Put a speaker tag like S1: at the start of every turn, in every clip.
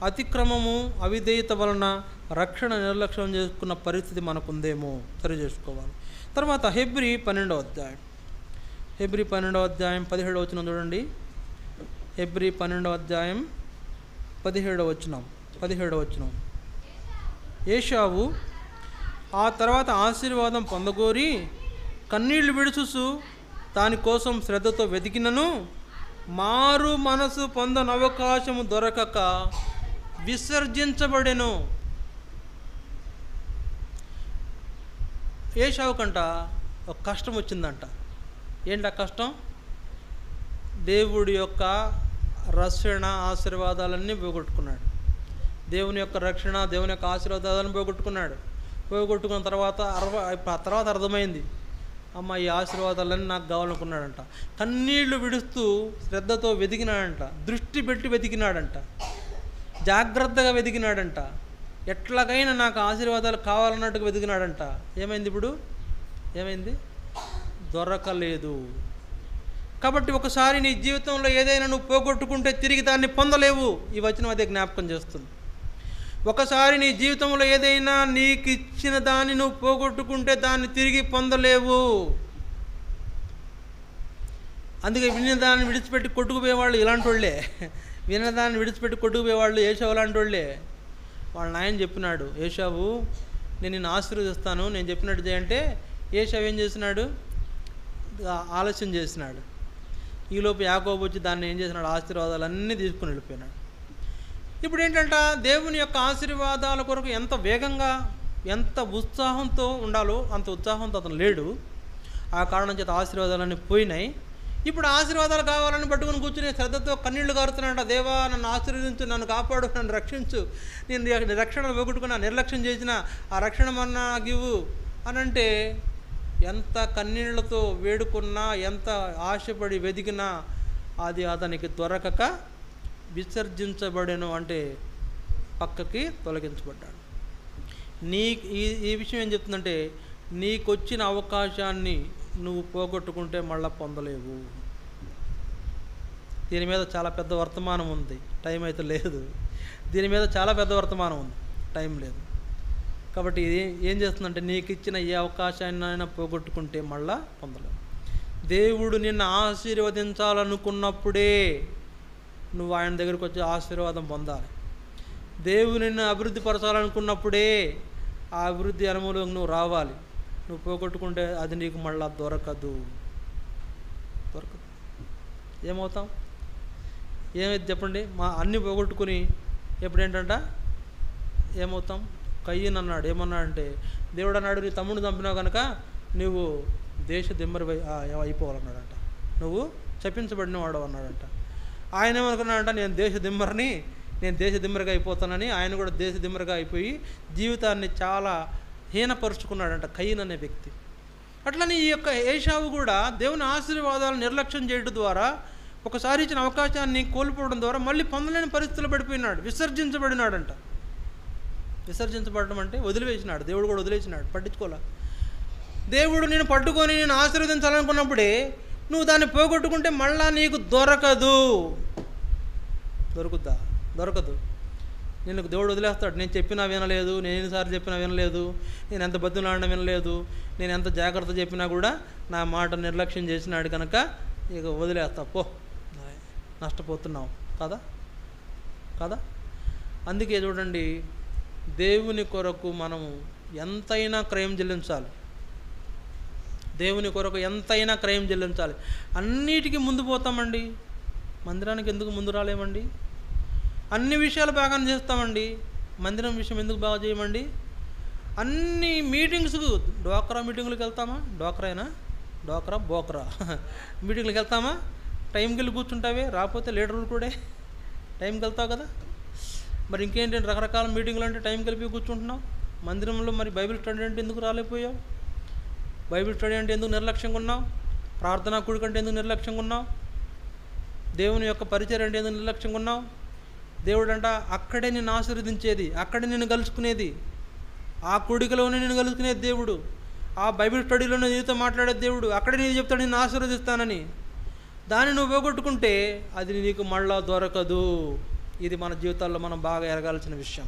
S1: అతిక్రమము అవిధేయత వలన రక్షణ నిర్లక్ష్యం చేసుకున్న పరిస్థితి మనకుందేమో సరి చేసుకోవాలి తర్వాత హెబ్రి పన్నెండవ అధ్యాయం హెబ్రి పన్నెండవ అధ్యాయం పదిహేడవ వచనం చూడండి హెబ్రి పన్నెండవ అధ్యాయం పదిహేడవ వచనం పదిహేడవ వచనం ఏషావు ఆ తర్వాత ఆశీర్వాదం పొందగోరి కన్నీళ్లు విడుచుసు దానికోసం శ్రద్ధతో వెతికినను మారు మనసు పొందని అవకాశము దొరకక విసర్జించబడెను ఏషావుకంట ఒక కష్టం వచ్చిందంట ఏంటి ఆ కష్టం దేవుడి యొక్క రక్షణ ఆశీర్వాదాలన్నీ పోగొట్టుకున్నాడు దేవుని యొక్క రక్షణ దేవుని యొక్క ఆశీర్వాదాలను పోగొట్టుకున్నాడు పోగొట్టుకున్న తర్వాత అరవ ఆ తర్వాత అర్థమైంది అమ్మ ఈ ఆశీర్వాదాలన్నీ నాకు కావాలనుకున్నాడంట కన్నీళ్లు విడుస్తూ శ్రద్ధతో వెతికినాడంట దృష్టి పెట్టి వెతికినాడంట జాగ్రత్తగా వెతికినాడంట ఎట్లాగైనా నాకు ఆశీర్వాదాలు కావాలన్నట్టుగా వెతికినాడంట ఏమైంది ఇప్పుడు ఏమైంది దొరకలేదు కాబట్టి ఒకసారి నీ జీవితంలో ఏదైనా నువ్వు పోగొట్టుకుంటే తిరిగి దాన్ని పొందలేవు ఈ వచనం అదే జ్ఞాపకం చేస్తుంది ఒకసారి నీ జీవితంలో ఏదైనా నీకు ఇచ్చిన దాన్ని నువ్వు పోగొట్టుకుంటే దాన్ని తిరిగి పొందలేవు అందుకే విన్నదాన్ని విడిచిపెట్టి కొట్టుకుపోయేవాళ్ళు ఇలాంటి వాళ్ళే విన్నదాన్ని విడిచిపెట్టి కొట్టుకుపోయేవాళ్ళు ఏషావు లాంటి వాళ్ళే వాళ్ళ నాయన చెప్పినాడు ఏషావు నేను నిన్ను ఆశీర్వదిస్తాను నేను చెప్పినట్టు చేయంటే ఏషావు ఏం చేసినాడు ఆ- ఆలస్యం చేసినాడు ఈలోపు యాకోబు వచ్చి దాన్ని ఏం చేసినాడు ఆశీర్వాదాలన్నీ తీసుకుని వెళ్ళిపోయినాడు ఇప్పుడు ఏంటంట దేవుని యొక్క ఆశీర్వాదాల కొరకు ఎంత వేగంగా ఎంత ఉత్సాహంతో ఉండాలో అంత ఉత్సాహంతో అతను లేడు ఆ కారణం చేత ఆశీర్వాదాలన్నీ పోయినాయి ఇప్పుడు ఆశీర్వాదాలు కావాలని పట్టుకుని కూర్చుని శ్రద్ధతో కన్నీళ్లు కారుతున్నాడంట దేవా నన్ను ఆశీర్వదించు నన్ను కాపాడు నన్ను రక్షించు నేను నీ రక్షణ పోగొట్టుకున్నా నిర్లక్ష్యం చేసిన ఆ రక్షణ మన నాకు ఇవ్వు అని అంటే ఎంత కన్నీళ్లతో వేడుకున్నా ఎంత ఆశపడి వెతికినా అది అతనికి దొరకక విసర్జించబడెను అంటే పక్కకి తొలగించబడ్డాడు నీ ఈ ఈ విషయం ఏం చెప్తుందంటే నీకొచ్చిన అవకాశాన్ని నువ్వు పోగొట్టుకుంటే మళ్ళీ పొందలేవు దీని మీద చాలా పెద్ద వర్తమానం ఉంది టైం అయితే లేదు దీని మీద చాలా పెద్ద వర్తమానం ఉంది టైం లేదు కాబట్టి ఇది ఏం చేస్తుందంటే నీకు ఇచ్చిన ఏ అవకాశాన్నైనా పోగొట్టుకుంటే మళ్ళా పొందలేవు దేవుడు నిన్ను ఆశీర్వదించాలనుకున్నప్పుడే నువ్వు ఆయన దగ్గరికి వచ్చి ఆశీర్వాదం పొందాలి దేవుడు నిన్ను అభివృద్ధి పరచాలనుకున్నప్పుడే ఆ అభివృద్ధి అనుభవం నువ్వు రావాలి నువ్వు పోగొట్టుకుంటే అది నీకు మళ్ళా దొరకదు దొరకదు ఏమవుతాం ఏమైతే చెప్పండి మా అన్ని పోగొట్టుకుని ఎప్పుడు ఏంటంట ఏమవుతాం కయ్యన్ అన్నాడు ఏమన్నాడు అంటే దేవుడు అన్నాడు నీ తమ్ముడు చంపినావు కనుక నువ్వు దేశ దిమ్మరి అయిపోవాలన్నాడంట నువ్వు చెప్పించబడిన వాడు అన్నాడంట ఆయన ఏమనుకున్నాడంట నేను దేశ దిమ్మరిని నేను దేశ దిమ్మరిగా అయిపోతానని ఆయన కూడా దేశ దిమ్మరిగా అయిపోయి జీవితాన్ని చాలా హీనపరుచుకున్నాడంట కయ్యన్ అనే వ్యక్తి అట్లనే ఈ యొక్క ఏషావు కూడా దేవుని ఆశీర్వాదాలు నిర్లక్ష్యం చేయడం ద్వారా ఒకసారి ఇచ్చిన అవకాశాన్ని కోల్పోవడం ద్వారా మళ్ళీ పొందలేని పరిస్థితుల్లో పడిపోయినాడు విసర్జించబడినాడంట విసర్జించబడడం అంటే వదిలివేసినాడు దేవుడు కూడా వదిలేసినాడు పట్టించుకోలే దేవుడు నేను పట్టుకొని నేను ఆశీర్వదించాలనుకున్నప్పుడే నువ్వు దాన్ని పోగొట్టుకుంటే మళ్ళా నీకు దొరకదు దొరుకుద్దా దొరకదు నేను దేవుడు వదిలేస్తాడు నేను చెప్పినా వినలేదు నేను ఎన్నిసార్లు చెప్పినా వినలేదు నేను ఎంత బతులాడినా వినలేదు నేను ఎంత జాగ్రత్త చెప్పినా కూడా నా మాట నిర్లక్ష్యం చేసినాడు కనుక ఇక వదిలేస్తా పో నష్టపోతున్నావు కదా కదా అందుకే చూడండి దేవుని కొరకు మనము ఎంతైనా క్రయం చెల్లించాలి దేవుని కొరకు ఎంతైనా క్రయం చెల్లించాలి అన్నిటికీ ముందు పోతామండి మందిరానికి ఎందుకు ముందు రాలేమండి అన్ని విషయాలు బాగానే చేస్తామండి మందిరం విషయం ఎందుకు బాగా చేయమండి అన్ని మీటింగ్స్కు డోక్రా మీటింగ్లకు వెళ్తామా డోక్రాయినా డోక్రా బోక్రా మీటింగ్లకు వెళ్తామా టైంకి వెళ్ళి కూర్చుంటావే రాకపోతే లీడర్లు కూడా టైంకి వెళ్తావు కదా మరి ఇంకేంటి రకరకాల మీటింగ్లు అంటే టైంకి వెళ్ళి కూర్చుంటున్నావు మందిరంలో మరి బైబిల్ స్టడీ అంటే ఎందుకు రాలేకపోయావు బైబిల్ స్టడీ అంటే ఎందుకు నిర్లక్ష్యంగా ఉన్నావు ప్రార్థనా కూడిక అంటే ఎందుకు నిర్లక్ష్యంగా ఉన్నావు దేవుని యొక్క పరిచయం అంటే ఎందుకు నిర్లక్ష్యంగా ఉన్నావు దేవుడు అంట అక్కడే నిన్ను ఆశీర్వదించేది అక్కడే నిన్ను కలుసుకునేది ఆ కూడికలోనే నేను కలుసుకునేది దేవుడు ఆ బైబిల్ స్టడీలోనే నీతో మాట్లాడే దేవుడు అక్కడే నేను చెప్తాడు నిన్ను ఆశీర్వదిస్తానని దాన్ని నువ్వు పోగొట్టుకుంటే అది నీకు మళ్ళా దొరకదు ఇది మన జీవితాల్లో మనం బాగా ఎరగాల్సిన విషయం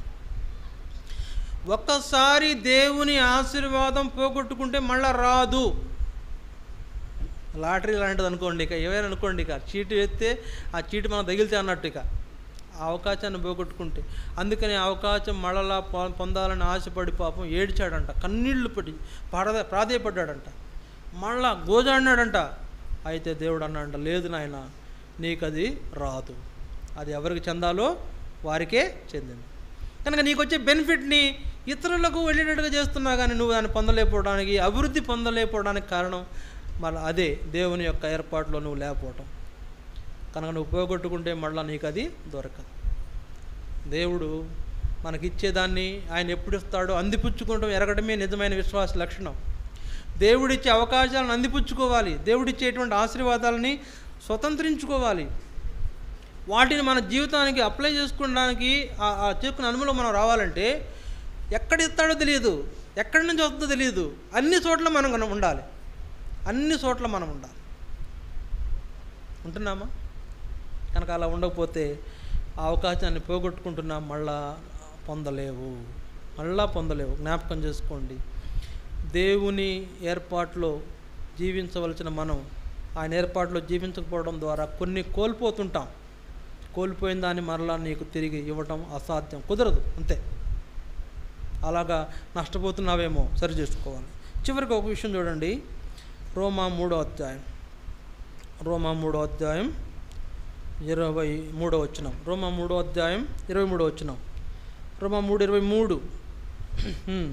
S1: ఒక్కసారి దేవుని ఆశీర్వాదం పోగొట్టుకుంటే మళ్ళా రాదు లాటరీ లాంటిది అనుకోండి ఇక ఏమైనా అనుకోండి ఇక చీటు వేస్తే ఆ చీటు మనం తగిలితే అన్నట్టు ఇక ఆ అవకాశాన్ని పోగొట్టుకుంటే అందుకని ఆ అవకాశం మళ్ళలా పొ- పొందాలని ఆశపడి పాపం ఏడ్చాడంట కన్నీళ్లు పడి పడ ప్రాధేయపడ్డాడంట మళ్ళా గోజాడినాడంట అయితే దేవుడు అన్నాడంట లేదు నాయన నీకు అది రాదు అది ఎవరికి చెందాలో వారికే చెందింది కనుక నీకు వచ్చే బెనిఫిట్ని ఇతరులకు వెళ్ళేటట్టుగా చేస్తున్నా కానీ నువ్వు దాన్ని పొందలేకపోవడానికి అభివృద్ధి పొందలేకపోవడానికి కారణం మళ్ళీ అదే దేవుని యొక్క ఏర్పాటులో నువ్వు లేకపోవటం కనుక నువ్వు పోగొట్టుకుంటే మళ్ళీ నీకు అది దొరకదు దేవుడు మనకిచ్చేదాన్ని ఆయన ఎప్పుడు ఇస్తాడో అందిపుచ్చుకోవడం ఎరగడమే నిజమైన విశ్వాస లక్షణం దేవుడిచ్చే అవకాశాలను అందిపుచ్చుకోవాలి దేవుడిచ్చేటువంటి ఆశీర్వాదాలని స్వతంత్రించుకోవాలి వాటిని మన జీవితానికి అప్లై చేసుకోవడానికి ఆ- ఆ చేసుకున్న అనుభవం మనం రావాలంటే ఎక్కడ ఇస్తాడో తెలియదు ఎక్కడి నుంచి వస్తుందో తెలియదు అన్ని చోట్ల మనం కనుక ఉండాలి అన్ని చోట్ల మనం ఉండాలి ఉంటున్నామా కనుక అలా ఉండకపోతే ఆ అవకాశాన్ని పోగొట్టుకుంటున్నాం మళ్ళా పొందలేవు మళ్ళా పొందలేవు జ్ఞాపకం చేసుకోండి దేవుని ఏర్పాట్లో జీవించవలసిన మనం ఆయన ఏర్పాట్లో జీవించకపోవడం ద్వారా కొన్ని కోల్పోతుంటాం కోల్పోయిన దాన్ని మరలా నీకు తిరిగి ఇవ్వటం అసాధ్యం కుదరదు అంతే అలాగా నష్టపోతున్నావేమో సరి చేసుకోవాలి చివరికి ఒక విషయం చూడండి రోమా మూడో అధ్యాయం రోమా మూడో అధ్యాయం ఇరవై మూడో వచ్చినాం రోమా మూడో అధ్యాయం ఇరవై మూడో వచ్చినాం రోమా మూడు ఇరవై మూడు హ్మ్.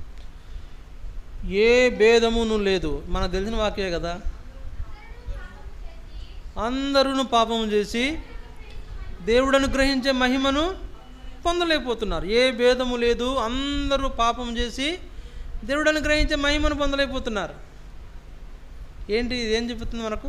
S1: ఏ భేదమును లేదు మనకు తెలిసిన వాక్యే కదా అందరూ పాపము చేసి దేవుడు అనుగ్రహించే మహిమను పొందలేకపోతున్నారు ఏ భేదము లేదు అందరూ పాపం చేసి దేవుడు అనుగ్రహించే మహిమను పొందలేకపోతున్నారు ఏంటి ఇది ఏం చూపిస్తుంది మనకు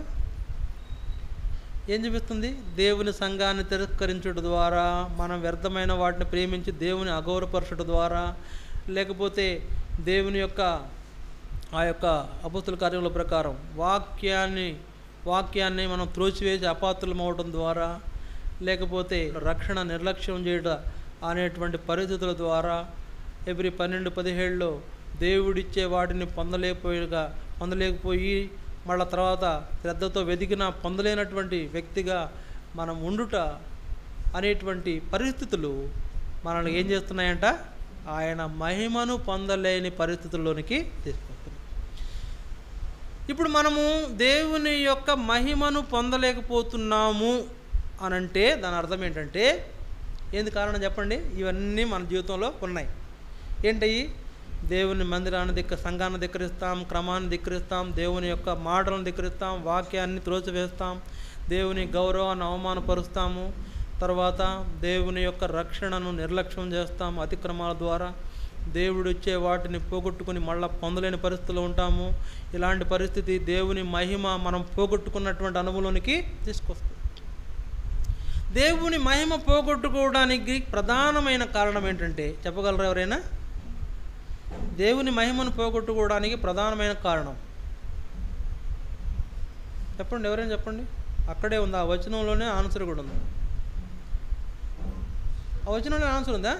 S1: ఏం చూపిస్తుంది దేవుని సంఘాన్ని తిరస్కరించుట ద్వారా మనం వ్యర్థమైన వాటిని ప్రేమించి దేవుని అగౌరవపరచుట ద్వారా లేకపోతే దేవుని యొక్క ఆ యొక్క అపస్తుల కార్యముల ప్రకారం వాక్యాన్ని వాక్యాన్ని మనం త్రోసివేసి అపాత్రులం అవడం ద్వారా లేకపోతే రక్షణ నిర్లక్ష్యం చేయడం అనేటువంటి పరిస్థితుల ద్వారా ఎవ్రీ పన్నెండు పదిహేడులో దేవుడిచ్చే వాటిని పొందలేకపోయిగా పొందలేకపోయి మళ్ళా తర్వాత శ్రద్ధతో వెతికిన పొందలేనటువంటి వ్యక్తిగా మనం ఉండుట అనేటువంటి పరిస్థితులు మనల్ని ఏం చేస్తున్నాయంట ఆయన మహిమను పొందలేని పరిస్థితుల్లోనికి తీసుకొస్తున్నాయి ఇప్పుడు మనము దేవుని యొక్క మహిమను పొందలేకపోతున్నాము అని అంటే దాని అర్థం ఏంటంటే ఏంది కారణం చెప్పండి ఇవన్నీ మన జీవితంలో ఉన్నాయి ఏంటయ్యి దేవుని మందిరాన్ని ధిక్క సంఘాన్ని ధిక్కరిస్తాం క్రమాన్ని ధిక్కరిస్తాం దేవుని యొక్క మాటలను ధిక్కరిస్తాం వాక్యాన్ని త్రోసివేస్తాం దేవుని గౌరవాన్ని అవమానపరుస్తాము తర్వాత దేవుని యొక్క రక్షణను నిర్లక్ష్యం చేస్తాము అతిక్రమాల ద్వారా దేవుడు ఇచ్చే వాటిని పోగొట్టుకుని మళ్ళా పొందలేని పరిస్థితిలో ఉంటాము ఇలాంటి పరిస్థితి దేవుని మహిమ మనం పోగొట్టుకున్నటువంటి అనుభవంలోనికి తీసుకొస్తుంది దేవుని మహిమ పోగొట్టుకోవడానికి ప్రధానమైన కారణం ఏంటంటే చెప్పగలరా ఎవరైనా దేవుని మహిమను పోగొట్టుకోవడానికి ప్రధానమైన కారణం చెప్పండి ఎవరైనా చెప్పండి అక్కడే ఉంది ఆ వచనంలోనే ఆన్సర్ కూడా ఉంది ఆ వచనంలో ఆన్సర్ ఉందా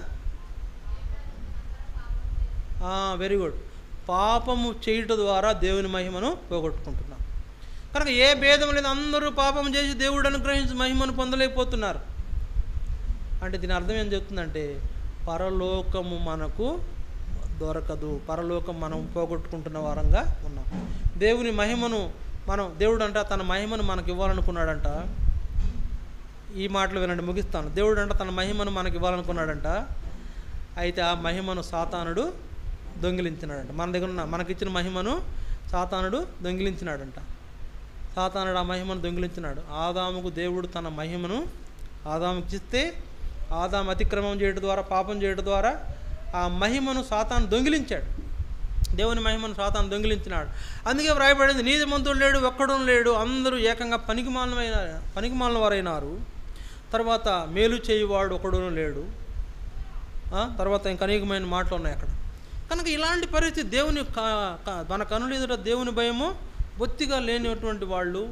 S1: వెరీ గుడ్ పాపము చేయుట ద్వారా దేవుని మహిమను పోగొట్టుకుంటున్నాం కనుక ఏ భేదం లేదు అందరూ పాపం చేసి దేవుడు అనుగ్రహించి మహిమను పొందలేకపోతున్నారు అంటే దీని అర్థం ఏం చెప్తుందంటే పరలోకము మనకు దొరకదు పరలోకం మనం పోగొట్టుకుంటున్న వారంగా ఉన్నాం దేవుని మహిమను మనం దేవుడు అంట తన మహిమను మనకు ఇవ్వాలనుకున్నాడంట ఈ మాటలు వినండి ముగిస్తాను దేవుడు అంట తన మహిమను మనకి ఇవ్వాలనుకున్నాడంట అయితే ఆ మహిమను సాతానుడు దొంగిలించినాడంట మన దగ్గర ఉన్న మనకిచ్చిన మహిమను సాతానుడు దొంగిలించినాడంట సాతానుడు ఆ మహిమను దొంగిలించినాడు ఆదాముకు దేవుడు తన మహిమను ఆదాముకి ఇస్తే ఆదాము అతిక్రమం చేయడం ద్వారా పాపం చేయడం ద్వారా ఆ మహిమను సాతాను దొంగిలించాడు దేవుని మహిమను సాతాను దొంగిలించినాడు అందుకే వ్రాయబడింది నీతిమంతుడు లేడు ఒక్కడు లేడు అందరూ ఏకంగా పనికిమాలమైన పనికిమాలిన వారైనారు తర్వాత మేలు చేయువాడు ఒకడును లేడు ఆ, తర్వాత ఇంకా అనేకమైన మాటలు ఉన్నాయి అక్కడ కనుక ఇలాంటి పరిస్థితి దేవుని క- క- మన కనులు ఎదుట దేవుని భయము బొత్తిగా లేనటువంటి వాళ్ళు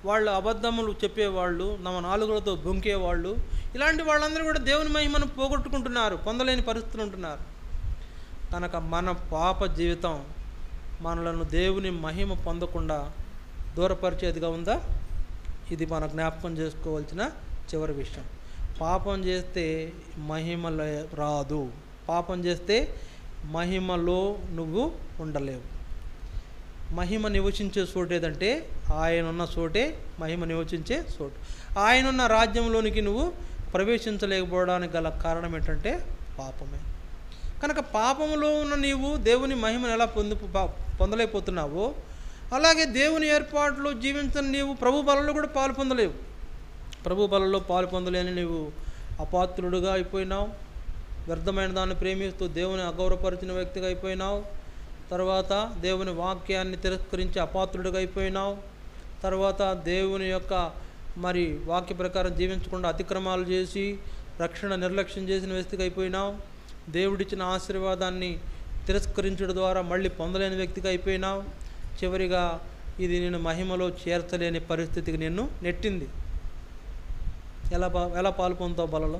S1: వాళ్ళు అబద్ధములు చెప్పేవాళ్ళు నవ నాలుగులతో బొంకేవాళ్ళు ఇలాంటి వాళ్ళందరూ కూడా దేవుని మహిమను పోగొట్టుకుంటున్నారు పొందలేని పరిస్థితులు ఉంటున్నారు కనుక మన పాప జీవితం మనలను దేవుని మహిమ పొందకుండా దూరపరిచేదిగా ఉందా ఇది మన జ్ఞాపకం చేసుకోవాల్సిన చివరి విషయం పాపం చేస్తే మహిమ లే- రాదు పాపం చేస్తే మహిమలో నువ్వు ఉండలేవు మహిమ నివసించే చోటు ఏదంటే ఆయన ఉన్న చోటే మహిమ నివసించే చోటు ఆయన ఉన్న రాజ్యంలోనికి నువ్వు ప్రవేశించలేకపోవడానికి గల కారణం ఏంటంటే పాపమే కనుక పాపములో ఉన్న నీవు దేవుని మహిమను ఎలా పొంది పా- పొందలేకపోతున్నావో అలాగే దేవుని ఏర్పాట్లో జీవించని నీవు ప్రభు బలలో కూడా పాలు పొందలేవు ప్రభు బలలో పాలు పొందలేని నీవు అపాత్రుడుగా అయిపోయినావు వ్యర్థమైన దాన్ని ప్రేమిస్తూ దేవుని అగౌరవపరిచిన వ్యక్తిగా అయిపోయినావు తర్వాత దేవుని వాక్యాన్ని తిరస్కరించి అపాత్రుడిగా అయిపోయినావు తర్వాత దేవుని యొక్క మరి వాక్య ప్రకారం జీవించకుండా అతిక్రమాలు చేసి రక్షణ నిర్లక్ష్యం చేసిన వ్యక్తిగా అయిపోయినావు దేవుడిచ్చిన ఆశీర్వాదాన్ని తిరస్కరించడం ద్వారా మళ్ళీ పొందలేని వ్యక్తిగా అయిపోయినావు చివరిగా ఇది నేను మహిమలో చేర్చలేని పరిస్థితికి నిన్ను నెట్టింది ఎలా పా ఎలా పాలు పొందుతావు బలలో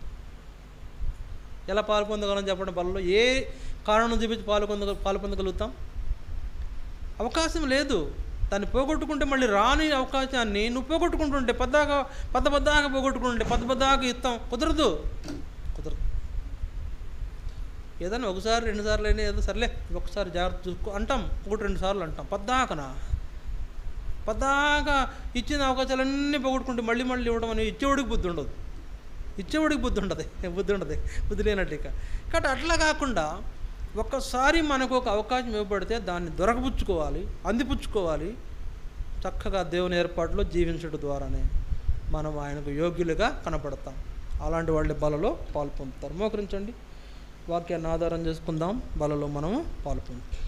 S1: ఎలా పాలు పొందగలం చెప్పండి బలలో ఏ కారణం చూపించి పాలు పొంద పాలు పొందగలుగుతాం అవకాశం లేదు దాన్ని పోగొట్టుకుంటే మళ్ళీ రాని అవకాశాన్ని నువ్వు పోగొట్టుకుంటుంటే పద్దాగా పద్ద పద్దాగా పోగొట్టుకుంటుంటే పద్ద పద్దాగా ఇస్తాం కుదరదు కుదరదు ఏదైనా ఒకసారి రెండు సార్లు అయినా ఏదో సర్లే ఒకసారి జాగ్రత్త చూసుకో అంటాం ఒకటి రెండు సార్లు అంటాం పద్దాకనా పద్దాకా ఇచ్చిన అవకాశాలన్నీ పోగొట్టుకుంటే మళ్ళీ మళ్ళీ ఇవ్వడం అనేది ఇచ్చేవాడికి బుద్ధి ఉండదు ఇచ్చేవాడికి బుద్ధి ఉండదు బుద్ధి ఉండదు బుద్ధి లేనట్టు ఇక కాబట్టి అట్లా కాకుండా ఒక్కసారి మనకు ఒక అవకాశం ఇవ్వబడితే దాన్ని దొరకపుచ్చుకోవాలి అందిపుచ్చుకోవాలి చక్కగా దేవుని ఏర్పాటులో జీవించడం ద్వారానే మనం ఆయనకు యోగ్యులుగా కనపడతాం అలాంటి వాళ్ళ బలలో పాల్పొందుతారు మోకరించండి వాక్యాన్ని ఆధారం చేసుకుందాం బలలో మనము పాల్పొందుతాం